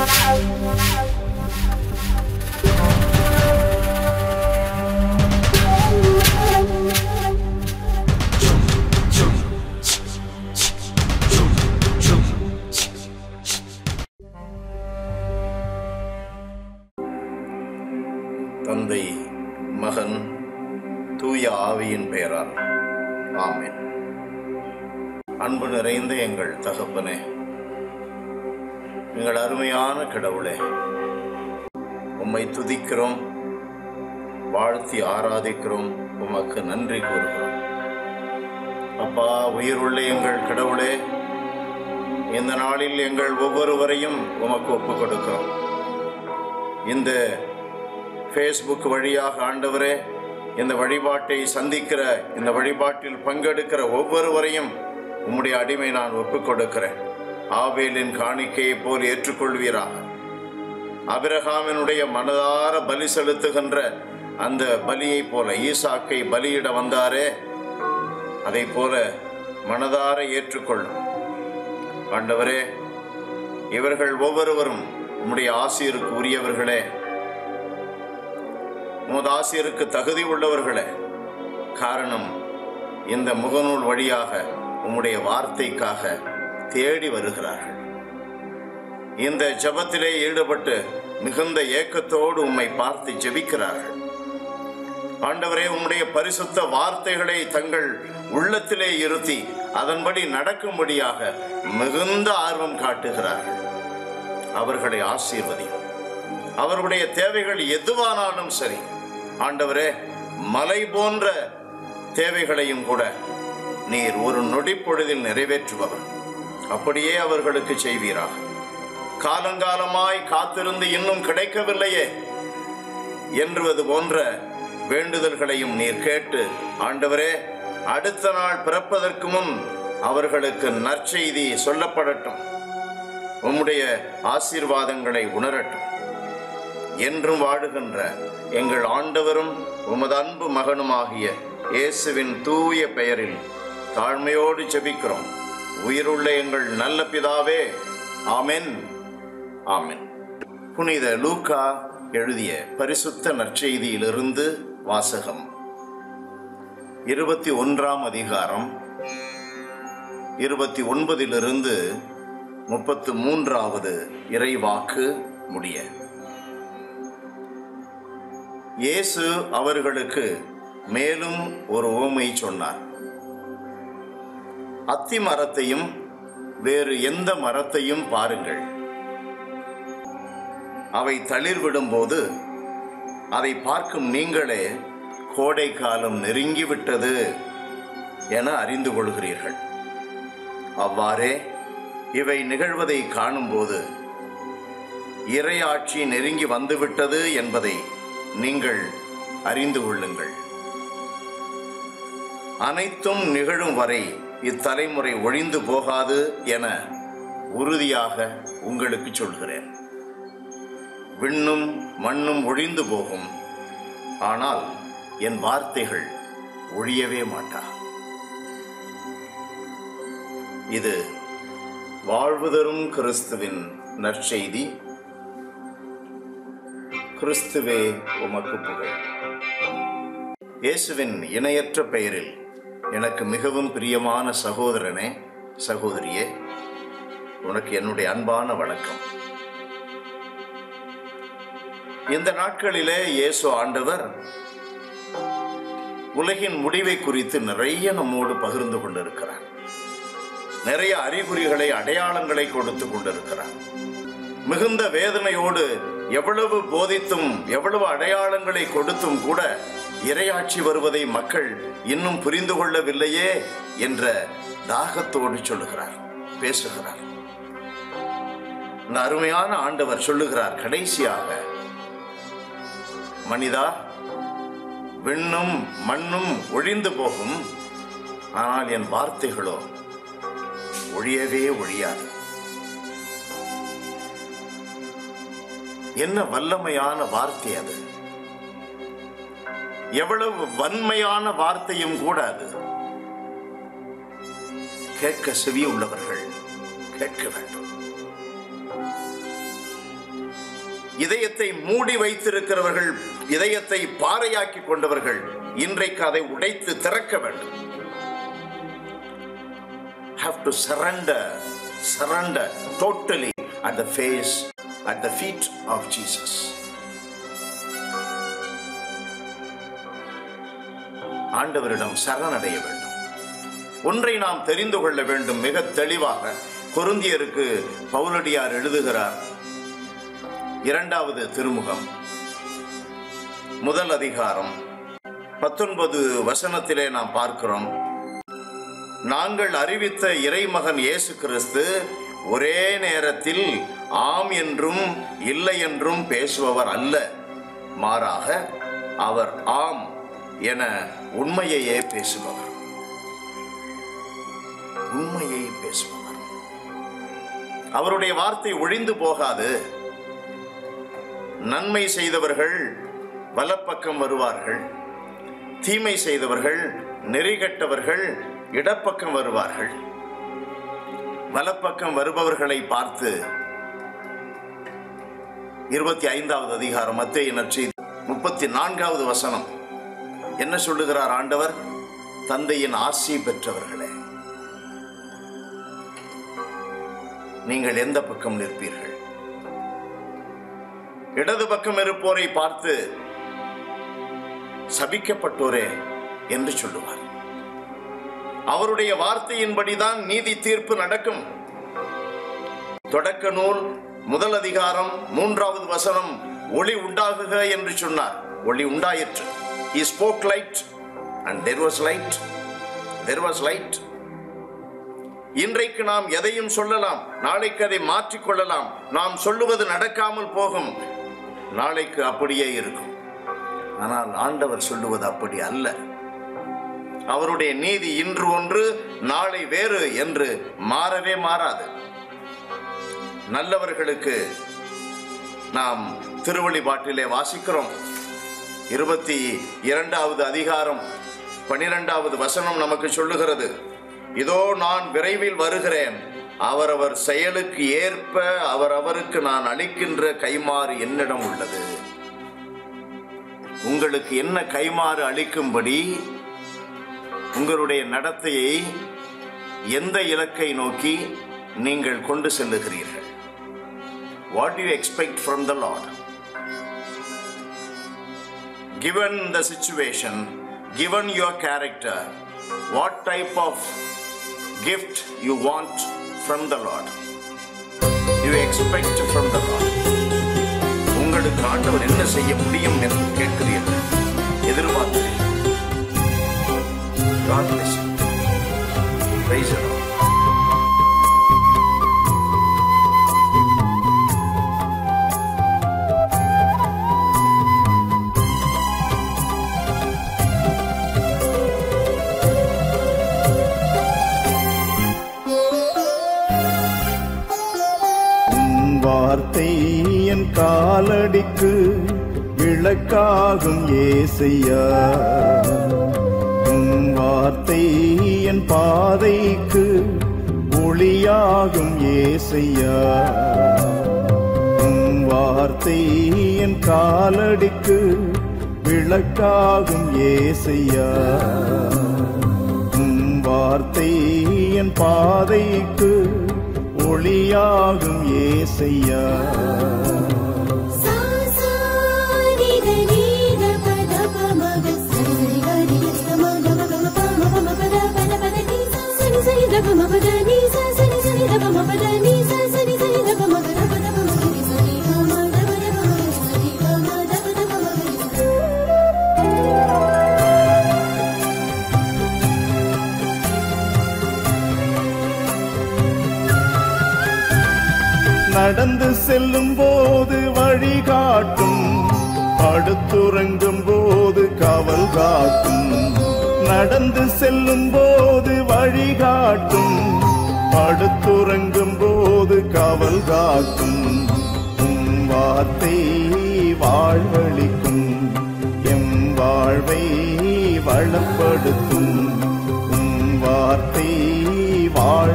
தந்தை மகன் தூய ஆவியின் பெயரால் ஆமென் அன்பு நிறைந்த எங்கள் தகப்பனே எங்கள் அருமையான கடவுளே உம்மை துதிக்கிறோம் வாழ்த்தி ஆராதிக்கிறோம் உமக்கு நன்றி கூறுகிறோம் அப்பா உயிருள்ள எங்கள் கடவுளே இந்த நாளில் எங்கள் ஒவ்வொருவரையும் உமக்கு ஒப்புக் கொடுக்கிறோம் இந்த ஃபேஸ்புக் வழியாக ஆண்டவரே இந்த வழிபாட்டை சந்திக்கிற இந்த வழிபாட்டில் பங்கெடுக்கிற ஒவ்வொருவரையும் உம்முடைய அடிமை நான் ஒப்புக் கொடுக்கிறேன் ஆபேலின் காணிக்கையை போல் ஏற்றுக்கொள்வீராக அபிரகாமினுடைய மனதார பலி செலுத்துகின்ற அந்த பலியைப் போல ஈசாக்கை பலியிட வந்தாரே அதை போல மனதார ஏற்றுக்கொள்ளும் ஆண்டவரே இவர்கள் ஒவ்வொருவரும் உம்முடைய ஆசிரியருக்கு உரியவர்களே உமது ஆசிரியருக்கு தகுதி உள்ளவர்களே காரணம் இந்த முகநூல் வழியாக உம்முடைய வார்த்தைக்காக தேடி வருகிறார்கள் இந்த ஜெபத்திலே ஈடுபட்டு மிகுந்த ஏக்கத்தோடு உம்மை பார்த்து ஜெபிக்கிறார்கள் ஆண்டவரே உம்முடைய பரிசுத்த வார்த்தைகளை தங்கள் உள்ளத்திலே இருத்தி அதன்படி நடக்கும்படியாக மிகுந்த ஆர்வம் காட்டுகிறார்கள் அவர்களை ஆசீர்வதியும் அவர்களுடைய தேவைகள் எதுவானாலும் சரி ஆண்டவரே மலை போன்ற தேவைகளையும் கூட நீர் ஒரு நொடி பொழுதில் நிறைவேற்றுபவர் அப்படியே அவர்களுக்கு செய்வீராக காலங்காலமாய் காத்திருந்து இன்னும் கிடைக்கவில்லையே என்றுவது போன்ற வேண்டுதல்களையும் நீர் கேட்டு ஆண்டவரே அடுத்த நாள் பிறப்பதற்கு முன் அவர்களுக்கு நற்செய்தி சொல்லப்படட்டும் உம்முடைய ஆசீர்வாதங்களை உணரட்டும் என்றும் வாழுகின்ற எங்கள் ஆண்டவரும் உமது அன்பு மகனுமாகிய இயேசுவின் தூய பெயரில் தாழ்மையோடு ஜெபிக்கிறோம் உயிருள்ள எங்கள் நல்ல பிதாவே ஆமென் ஆமென் புனித லூக்கா எழுதிய பரிசுத்த நற்செய்தியிலிருந்து வாசகம் இருபத்தி ஒன்றாம் அதிகாரம் இருபத்தி ஒன்பதிலிருந்து முப்பத்து மூன்றாவது இறைவாக்கு முடிய இயேசு அவர்களுக்கு மேலும் ஒரு ஓமை சொன்னார் அத்தி மரத்தையும் வேறு எந்த மரத்தையும் பாருங்கள் அவை தளிர்விடும்போது அதை பார்க்கும் நீங்களே கோடை காலம் நெருங்கிவிட்டது என அறிந்து கொள்கிறீர்கள் அவ்வாறே இவை நிகழ்வதை காணும்போது இறையாட்சி நெருங்கி வந்துவிட்டது என்பதை நீங்கள் அறிந்து கொள்ளுங்கள் அனைத்தும் நிகழும் வரை இத்தலைமுறை ஒழிந்து போகாது என உறுதியாக உங்களுக்கு சொல்கிறேன் விண்ணும் மண்ணும் ஒழிந்து போகும் ஆனால் என் வார்த்தைகள் ஒழியவே மாட்டா இது வாழ்வு தரும் கிறிஸ்துவின் நற்செய்தி கிறிஸ்துவே உமக்கு புகழ் இயேசுவின் இணையற்ற பெயரில் எனக்கு மிகவும் பிரியமான சகோதரனே சகோதரியே உனக்கு என்னுடைய அன்பான வணக்கம் இந்த நாட்களிலே இயேசு ஆண்டவர் உலகின் முடிவை குறித்து நிறைய நம்மோடு பகிர்ந்து கொண்டிருக்கிறார் நிறைய அறிகுறிகளை அடையாளங்களை கொடுத்து கொண்டிருக்கிறார் மிகுந்த வேதனையோடு எவ்வளவு போதித்தும் எவ்வளவு அடையாளங்களை கொடுத்தும் கூட இரையாட்சி வருவதை மக்கள் இன்னும் புரிந்து கொள்ளவில்லையே என்ற தாகத்தோடு சொல்லுகிறார் பேசுகிறார் இந்த அருமையான ஆண்டவர் சொல்லுகிறார் கடைசியாக மனிதா விண்ணும் மண்ணும் ஒழிந்து போகும் ஆனால் என் வார்த்தைகளோ ஒழியவே ஒழியாது என்ன வல்லமையான வார்த்தை அது எவ்வளவு வன்மையான வார்த்தையும் கூட அது கேட்க செவி உள்ளவர்கள் கேட்க வேண்டும் இதயத்தை மூடி வைத்திருக்கிறவர்கள் இதயத்தை பாறையாக்கி கொண்டவர்கள் இன்றைக்கு அதை உடைத்து திறக்க வேண்டும் have to surrender surrender totally at the face at the feet of jesus ஆண்டவரிடம் சரணடைய வேண்டும் ஒன்றை நாம் தெரிந்து கொள்ள வேண்டும் மிக தெளிவாக கொருந்தியருக்கு பவுலடியார் எழுதுகிறார் இரண்டாவது திருமுகம் முதல் அதிகாரம் பத்தொன்பது வசனத்திலே நாம் பார்க்கிறோம் நாங்கள் அறிவித்த இறைமகன் இயேசு கிறிஸ்து ஒரே நேரத்தில் ஆம் என்றும் இல்லை என்றும் பேசுபவர் அல்ல மாறாக அவர் ஆம் என உண்மையையே பேசுபவர் உண்மையை பேசுபவர் அவருடைய வார்த்தை ஒழிந்து போகாது நன்மை செய்தவர்கள் வலப்பக்கம் வருவார்கள் தீமை செய்தவர்கள் நெறிகட்டவர்கள் இடப்பக்கம் வருவார்கள் வலப்பக்கம் வருபவர்களை பார்த்து இருபத்தி ஐந்தாவது அதிகாரம் மத்திய நற்செய்தி முப்பத்தி நான்காவது வசனம் என்ன சொல்லுகிறார் ஆண்டவர் தந்தையின் ஆசி பெற்றவர்களே நீங்கள் எந்த பக்கம் நிற்பீர்கள் இடது பக்கம் இருப்போரை பார்த்து சபிக்கப்பட்டோரே என்று சொல்லுவார் அவருடைய வார்த்தையின்படிதான் நீதி தீர்ப்பு நடக்கும் தொடக்க நூல் முதல் அதிகாரம் மூன்றாவது வசனம் ஒளி உண்டாகுக என்று சொன்னார் ஒளி உண்டாயிற்று he spoke light and there was light there was light இன்றைக்கு நாம் எதையும் சொல்லலாம் நாளைக்கு அதை மாற்றிக்கொள்ளலாம் நாம் சொல்லுவது நடக்காமல் போகும் நாளைக்கு அப்படியே இருக்கும் ஆனால் ஆண்டவர் சொல்லுவது அப்படி அல்ல அவருடைய நீதி இன்று ஒன்று நாளை வேறு என்று மாறவே மாறாது நல்லவர்களுக்கு நாம் திருவழிபாட்டிலே வாசிக்கிறோம் இருபத்தி இரண்டாவது அதிகாரம் பனிரெண்டாவது வசனம் நமக்கு சொல்லுகிறது இதோ நான் விரைவில் வருகிறேன் அவரவர் செயலுக்கு ஏற்ப அவரவருக்கு நான் அளிக்கின்ற கைமாறு என்னிடம் உள்ளது உங்களுக்கு என்ன கைமாறு அளிக்கும்படி உங்களுடைய நடத்தையை எந்த இலக்கை நோக்கி நீங்கள் கொண்டு செல்லுகிறீர்கள் what you expect from the lord given the situation given your character what type of gift you want from the lord you expect from the lord உங்களுக்கு ஆண்டவர் என்ன செய்ய முடியும் என்று கேட்கிறீர்கள் எதிர்பார்க்கிறீர்கள் God bless you. Praise the Lord. உம் வார்த்தை என் காலடிக்கு விளக்காகும் ஏசையா உம் வார்த்தை என் பாதைக்கு ஒளியாகும் ஏசையா உம் வார்த்தை என் காலடிக்கு விளக்காகும் ஏசையா உம் வார்த்தை என் பாதைக்கு ஒளியாகும் ஏசையா சா சா ரி க ரி க ப த ப ம க ச ரி க ரி க த ம க ம க ம ப ம ப ம ப த ப த ப த நீ சா ச ரி ச ரி த ப ம ப த நீ சா ச ரி ச ரி த ப ம ப த நீ சா ச ரி ச ரி த ப ம க த ப த ப ம க ரி ச ரி க ம த ப த ப ம க ரி ச ரி க ம த ப த ப ம க ரி ச நடந்து செல்லும் போது வழிகாட்டும் படுத்துறங்கும் போது காவல் காட்டும் நடந்து செல்லும் போது வழிகாட்டும் படுத்துறங்கும் போது காவல் காட்டும் உம் வார்த்தை வாழ்வழிக்கும் எம் வாழ்வை வளப்படுத்தும் உம் வார்த்தை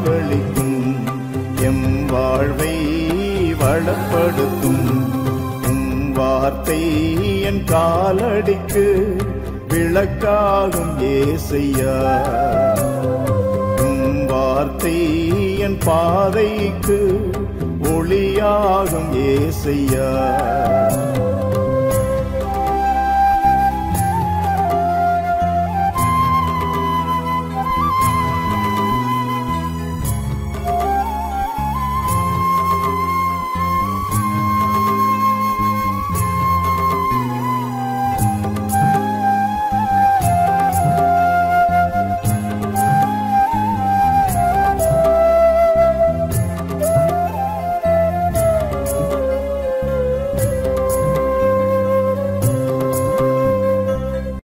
வாழ்வழிக்கும் எம் வாழ்வை வளப்படுத்தும் வார்த்தை என் காலடிக்கு விளக்காகும் ஏசையா உம் வார்த்தை என் பாதைக்கு ஒளியாகும் ஏசையா